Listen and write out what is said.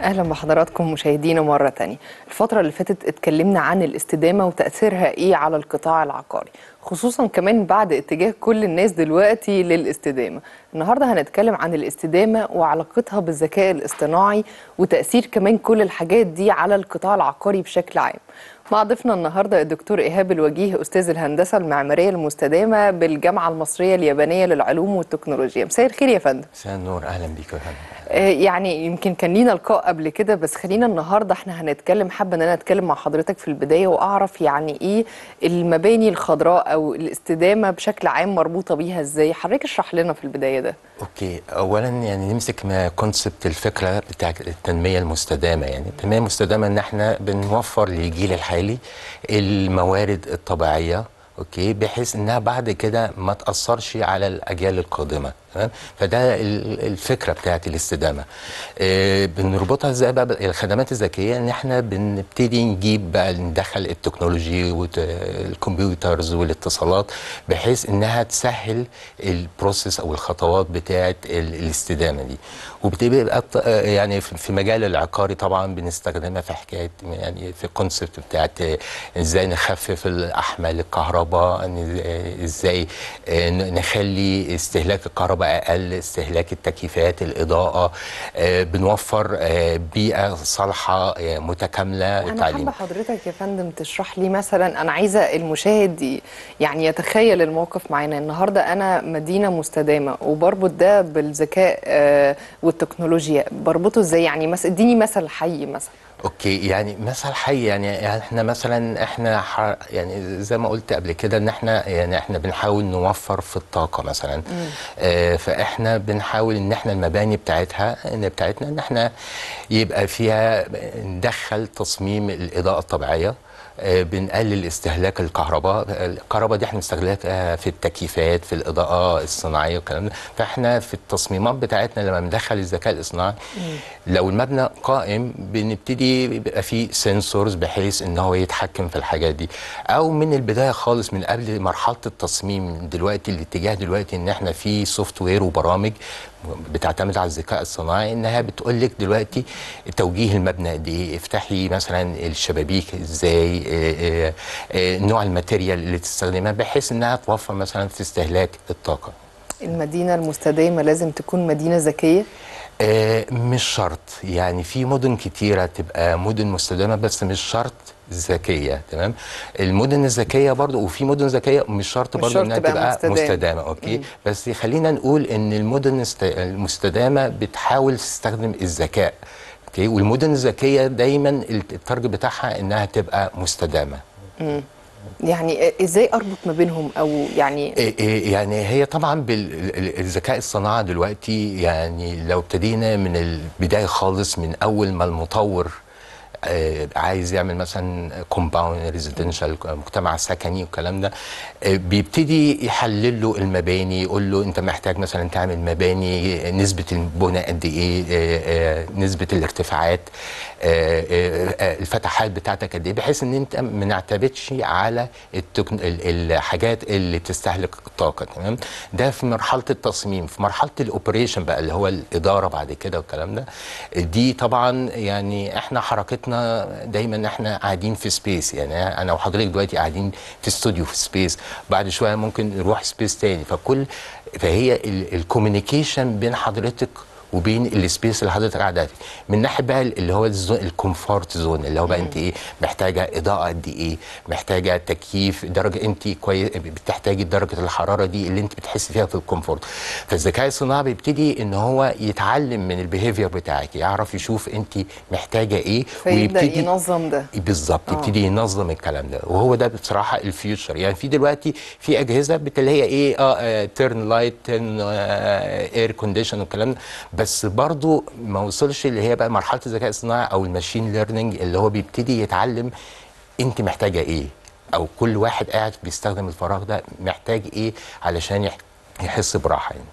اهلا بحضراتكم مشاهدينا مره تانية الفتره اللي فاتت اتكلمنا عن الاستدامه وتاثيرها ايه على القطاع العقاري خصوصا كمان بعد اتجاه كل الناس دلوقتي للاستدامه النهارده هنتكلم عن الاستدامه وعلاقتها بالذكاء الاصطناعي وتاثير كمان كل الحاجات دي على القطاع العقاري بشكل عام مع ضيفنا النهارده الدكتور ايهاب الوجيه استاذ الهندسه المعماريه المستدامه بالجامعه المصريه اليابانيه للعلوم والتكنولوجيا مساء الخير يا فندم مساء النور اهلا بيك يا فندم آه، يعني يمكن كان لينا لقاء قبل كده بس خلينا النهارده احنا هنتكلم حابه ان انا اتكلم مع حضرتك في البدايه واعرف يعني ايه المباني الخضراء او الاستدامه بشكل عام مربوطه بيها ازاي حضرتك اشرح لنا في البدايه ده اوكي اولا يعني نمسك كونسبت الفكره بتاع التنميه المستدامه يعني التنميه المستدامه ان احنا بنوفر للجيل الحالي الموارد الطبيعيه اوكي بحيث انها بعد كده ما تاثرش على الاجيال القادمه تمام فده ال- الفكره بتاعت الاستدامه آه بنربطها ازاي بقى بالخدمات الذكيه ان احنا بنبتدي نجيب بقى ندخل التكنولوجي والكمبيوترز والاتصالات بحيث انها تسهل البروسيس او الخطوات بتاعت ال- الاستدامه دي وبتبقى ط- آه يعني في في مجال العقاري طبعا بنستخدمها في حكايه يعني في الكونسبت بتاعت آه، ازاي نخفف الاحمال الكهرباء إن- آه، ازاي آه، ن- نخلي استهلاك الكهرباء اقل استهلاك التكييفات الاضاءه آه، بنوفر آه، بيئه صالحه آه، متكامله انا للتعليم حابه حضرتك يا فندم تشرح لي مثلا انا عايزه المشاهد ي- يعني يتخيل الموقف معانا النهارده انا مدينه مستدامه وبربط ده بالذكاء آه، والتكنولوجيا بربطه ازاي يعني مثلا اديني مثل حي مثلا اوكي يعني مثل حي يعني, يعني احنا مثلا احنا ح- يعني زي ما قلت قبل كده ان احنا يعني احنا بنحاول نوفر في الطاقه مثلا آه فاحنا بنحاول ان احنا المباني بتاعتها ان بتاعتنا ان احنا يبقى فيها ندخل تصميم الاضاءه الطبيعيه آه، بنقلل استهلاك الكهرباء الكهرباء دي احنا بنستغلها في التكييفات في الاضاءه الصناعيه والكلام ده فاحنا في التصميمات بتاعتنا لما بندخل الذكاء الاصطناعي لو المبنى قائم بنبتدي بيبقى فيه سنسورز بحيث ان هو يتحكم في الحاجات دي او من البدايه خالص من قبل مرحله التصميم دلوقتي الاتجاه دلوقتي ان احنا في سوفت وير وبرامج بتعتمد على الذكاء الصناعي انها بتقول لك دلوقتي توجيه المبنى قد ايه افتحي مثلا الشبابيك ازاي آه، آه، آه، نوع الماتيريال اللي تستخدمها بحيث انها توفر مثلا في استهلاك الطاقه المدينه المستدامه لازم تكون مدينه ذكيه آه، مش شرط يعني في مدن كتيرة تبقى مدن مستدامة بس مش شرط ذكية تمام المدن الذكية برضو وفي مدن ذكية مش شرط مش برضو شرط انها تبقى تبقى مستدامة. مستدامة, اوكي بس خلينا نقول ان المدن الست- المستدامة بتحاول تستخدم الذكاء اوكي والمدن الذكية دايما التارجت بتاعها انها تبقى مستدامة يعني آه، ازاي اربط ما بينهم او يعني إيه إيه يعني هي طبعا بالذكاء الصناعي دلوقتي يعني لو ابتدينا من البدايه خالص من اول ما المطور آه، عايز يعمل مثلا كومباوند ريزيدنشال مجتمع سكني والكلام ده آه، بيبتدي يحلل له المباني يقول له انت محتاج مثلا تعمل مباني نسبه البناء قد ايه آه، آه، نسبه الارتفاعات آه، آه، آه، الفتحات بتاعتك قد ايه بحيث ان انت ما نعتمدش على التكن... ال- الحاجات اللي بتستهلك الطاقه تمام ده في مرحله التصميم في مرحله الاوبريشن بقى اللي هو الاداره بعد كده والكلام ده دي طبعا يعني احنا حركتنا دايما احنا قاعدين في سبيس يعني انا وحضرتك دلوقتي قاعدين في استوديو في سبيس بعد شويه ممكن نروح سبيس تاني فكل فهي الكوميونيكيشن بين حضرتك وبين السبيس اللي حضرتك قاعده فيه من ناحيه بقى اللي هو الزون الكومفورت زون اللي هو بقى انت ايه محتاجه اضاءه قد ايه محتاجه تكييف درجه انت كويس بتحتاجي درجه الحراره دي اللي انت بتحسي فيها في الكومفورت فالذكاء الصناعي بيبتدي ان هو يتعلم من البيهيفير بتاعك يعرف يشوف انت محتاجه ايه فيبدا ينظم ده بالظبط آه. يبتدي ينظم الكلام ده وهو ده بصراحه الفيوتشر يعني في دلوقتي في اجهزه بت- اللي هي ايه اه تيرن لايت تيرن اير كونديشن والكلام ده بس برضو ما وصلش اللي هي بقى مرحله الذكاء الصناعي او الماشين ليرنينج اللي هو بيبتدي يتعلم انت محتاجه ايه او كل واحد قاعد بيستخدم الفراغ ده محتاج ايه علشان يح- يحس براحه يعني